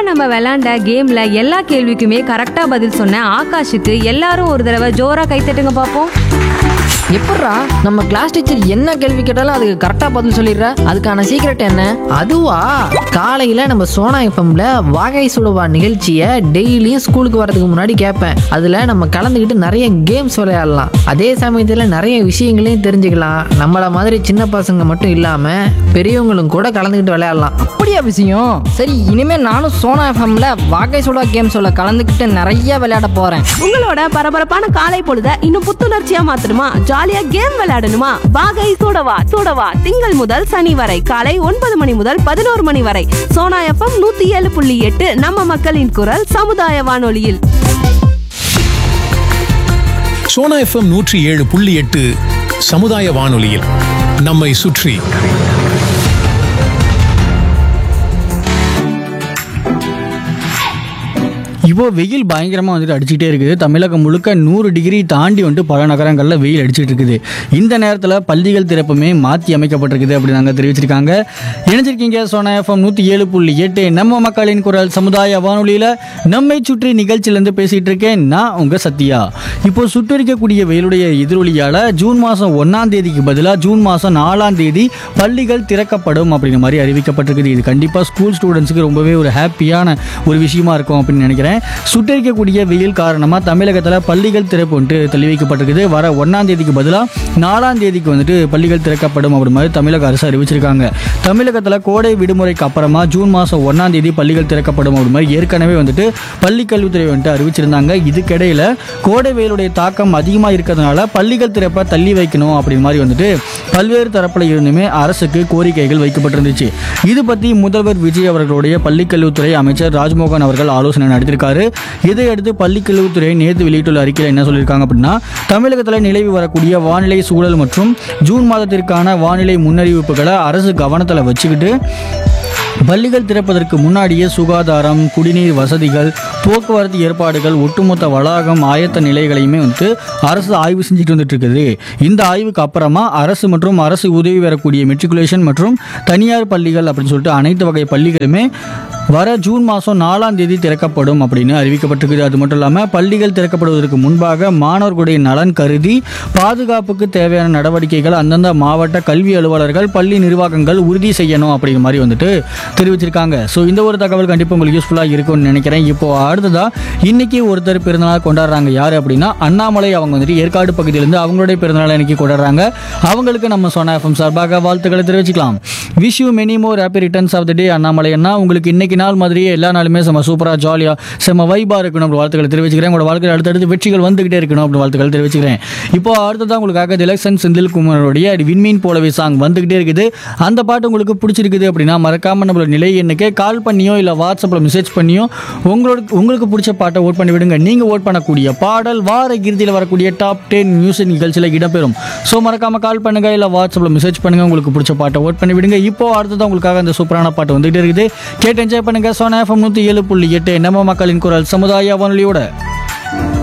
நம்ம விளையாண்ட கேம்ல எல்லா கேள்விக்குமே கரெக்டா பதில் சொன்ன ஆகாஷுக்கு எல்லாரும் ஒரு தடவை ஜோரா கைத்தட்டுங்க பாப்போம் எப்பட்றா நம்ம கிளாஸ் டீச்சர் என்ன கேள்வி கேட்டாலும் அதுக்கு கரெக்டாக பதில் சொல்லிடுற அதுக்கான சீக்ரெட் என்ன அதுவா காலையில நம்ம சோனா எஃப்எம்ல வாகை சுடுவா நிகழ்ச்சியை டெய்லியும் ஸ்கூலுக்கு வரதுக்கு முன்னாடி கேட்பேன் அதுல நம்ம கலந்துக்கிட்டு நிறைய கேம்ஸ் விளையாடலாம் அதே சமயத்துல நிறைய விஷயங்களையும் தெரிஞ்சுக்கலாம் நம்மள மாதிரி சின்ன பசங்க மட்டும் இல்லாம பெரியவங்களும் கூட கலந்துக்கிட்டு விளையாடலாம் அப்படியா விஷயம் சரி இனிமே நானும் சோனா எஃப்எம்ல வாகை சுடா கேம்ஸோட கலந்துக்கிட்டு நிறைய விளையாட போறேன் உங்களோட பரபரப்பான காலை பொழுத இன்னும் புத்துணர்ச்சியா மாத்தணுமா ஜாலியா கேம் விளையாடணுமா வாகை சூடவா சூடவா திங்கள் முதல் சனி வரை காலை ஒன்பது மணி முதல் பதினோரு மணி வரை சோனா எஃப்எம் நூத்தி ஏழு புள்ளி எட்டு நம்ம மக்களின் குரல் சமுதாய வானொலியில் சோனா எஃப்எம் நூற்றி ஏழு புள்ளி எட்டு சமுதாய வானொலியில் நம்மை சுற்றி இப்போ வெயில் பயங்கரமாக வந்துட்டு அடிச்சுக்கிட்டே இருக்குது தமிழகம் முழுக்க நூறு டிகிரி தாண்டி வந்துட்டு பல நகரங்களில் வெயில் அடிச்சிட்டு இருக்குது இந்த நேரத்தில் பள்ளிகள் திறப்புமே மாற்றி அமைக்கப்பட்டிருக்குது அப்படி நாங்கள் தெரிவிச்சிருக்காங்க இணைஞ்சிருக்கீங்க சோனா எஃப்எம் நூற்றி ஏழு புள்ளி எட்டு நம்ம மக்களின் குரல் சமுதாய வானொலியில் நம்மை சுற்றி நிகழ்ச்சியிலேருந்து பேசிகிட்டு இருக்கேன் நான் உங்கள் சத்யா இப்போ சுட்டரிக்கக்கூடிய வெயிலுடைய எதிரொலியால் ஜூன் மாதம் ஒன்றாம் தேதிக்கு பதிலாக ஜூன் மாதம் நாலாம் தேதி பள்ளிகள் திறக்கப்படும் அப்படிங்கிற மாதிரி அறிவிக்கப்பட்டிருக்குது இது கண்டிப்பாக ஸ்கூல் ஸ்டூடெண்ட்ஸுக்கு ரொம்பவே ஒரு ஹாப்பியான ஒரு விஷயமா இருக்கும் அப்படின்னு நினைக்கிறேன் சுட்டரிக்கக்கூடிய வெயில் காரணமாக தமிழகத்தில் பள்ளிகள் திறப்பு வந்துட்டு தள்ளி வைக்கப்பட்டிருக்குது வர ஒன்றாம் தேதிக்கு பதிலாக நாலாம் தேதிக்கு வந்துட்டு பள்ளிகள் திறக்கப்படும் அப்படி மாதிரி தமிழக அரசு அறிவிச்சிருக்காங்க தமிழகத்தில் கோடை விடுமுறைக்கு அப்புறமா ஜூன் மாதம் ஒன்றாம் தேதி பள்ளிகள் திறக்கப்படும் அப்படி மாதிரி ஏற்கனவே வந்துட்டு பள்ளி கல்வித்துறை வந்துட்டு அறிவிச்சிருந்தாங்க இதுக்கிடையில் கோடை வெயிலுடைய தாக்கம் அதிகமாக இருக்கிறதுனால பள்ளிகள் திறப்பை தள்ளி வைக்கணும் அப்படி மாதிரி வந்துட்டு பல்வேறு தரப்பில் இருந்துமே அரசுக்கு கோரிக்கைகள் வைக்கப்பட்டிருந்துச்சு இது பற்றி முதல்வர் விஜய் அவர்களுடைய பள்ளிக்கல்வித்துறை அமைச்சர் ராஜ்மோகன் அவர்கள் ஆலோசனை நடத்தியிருக்காரு இதையடுத்து பள்ளிக்கல்வித்துறை நேற்று வெளியிட்டுள்ள அறிக்கையில் என்ன சொல்லியிருக்காங்க அப்படின்னா தமிழகத்தில் நிலவி வரக்கூடிய வானிலை சூழல் மற்றும் ஜூன் மாதத்திற்கான வானிலை முன்னறிவிப்புகளை அரசு கவனத்தில் வச்சுக்கிட்டு பள்ளிகள் திறப்பதற்கு முன்னாடியே சுகாதாரம் குடிநீர் வசதிகள் போக்குவரத்து ஏற்பாடுகள் ஒட்டுமொத்த வளாகம் ஆயத்த நிலைகளையுமே வந்து அரசு ஆய்வு செஞ்சுட்டு வந்துட்டு இருக்குது இந்த ஆய்வுக்கு அப்புறமா அரசு மற்றும் அரசு உதவி பெறக்கூடிய மெட்ரிகுலேஷன் மற்றும் தனியார் பள்ளிகள் அப்படின்னு சொல்லிட்டு அனைத்து வகை பள்ளிகளுமே வர ஜூன் மாதம் நாலாம் தேதி திறக்கப்படும் அப்படின்னு அறிவிக்கப்பட்டிருக்குது அது மட்டும் இல்லாமல் பள்ளிகள் திறக்கப்படுவதற்கு முன்பாக மாணவர்களுடைய நலன் கருதி பாதுகாப்புக்கு தேவையான நடவடிக்கைகள் அந்தந்த மாவட்ட கல்வி அலுவலர்கள் பள்ளி நிர்வாகங்கள் உறுதி செய்யணும் அப்படிங்கிற மாதிரி வந்துட்டு தெரிவிச்சிருக்காங்க ஸோ இந்த ஒரு தகவல் கண்டிப்பாக உங்களுக்கு யூஸ்ஃபுல்லாக இருக்கும்னு நினைக்கிறேன் இப்போ அடுத்ததா இன்னைக்கு ஒருத்தர் பிறந்தநாள் கொண்டாடுறாங்க யார் அப்படின்னா அண்ணாமலை அவங்க வந்துட்டு ஏற்காடு பகுதியிலேருந்து அவங்களுடைய பிறந்தநாள் இன்னைக்கு கொண்டாடுறாங்க அவங்களுக்கு நம்ம சோனா எஃப்எம் சார்பாக வாழ்த்துக்களை தெரிவிச்சுக்கலாம் wish you many more happy returns of the day Annamalai அண்ணா உங்களுக்கு இன்னைக்கு நாள் மாதிரியே எல்லா நாளுமே செம்ம சூப்பராக ஜாலியாக செம்ம வைபாக இருக்கணும் அப்படி வாழ்த்துக்களை தெரிவிச்சுக்கிறேன் உங்களோட வாழ்க்கையில் அடுத்தடுத்து வெற்றிகள் வந்துகிட்டே இருக்கணும் அப்படி வாழ்த்துக்கள் தெரிவிச்சுக்கிறேன் இப்போ அடுத்ததான் உங்களுக்காக திலக்ஷன் செந்தில்குமாரோடைய விண்மீன் போலவே சாங் வந்துகிட்டே இருக்குது அந்த பாட்டு உங்களுக்கு பிடிச்சிருக்குது அப்படின்னா மறக்காம நம்மளோட நிலை எண்ணுக்கு கால் பண்ணியோ இல்லை வாட்ஸ்அப்பில் மெசேஜ் பண்ணியோ உங்களோட உங்களுக்கு பிடிச்ச பாட்டை ஓட் பண்ணி விடுங்க நீங்கள் ஓட் பண்ணக்கூடிய பாடல் வார இறுதியில் வரக்கூடிய டாப் டென் மியூசிக் நிகழ்ச்சியில் இடம்பெறும் ஸோ மறக்காம கால் பண்ணுங்க இல்லை வாட்ஸ்அப்பில் மெசேஜ் பண்ணுங்க உங்களுக்கு பிடிச்ச பாட்டை ஓட் பண்ணி விடுங்க இப்போ அடுத்ததான் உங்களுக்காக அந்த சூப்பரான பாட்டு வந்துகிட்டே இருக்குது கேட்டு என்ஜாய் பண்ணுங்க சோனா எஃப்எம் நூற்றி ஏழு புள்ளி எட்டு நம்ம மக்களின் குரல் சமுதாய வானொலியோட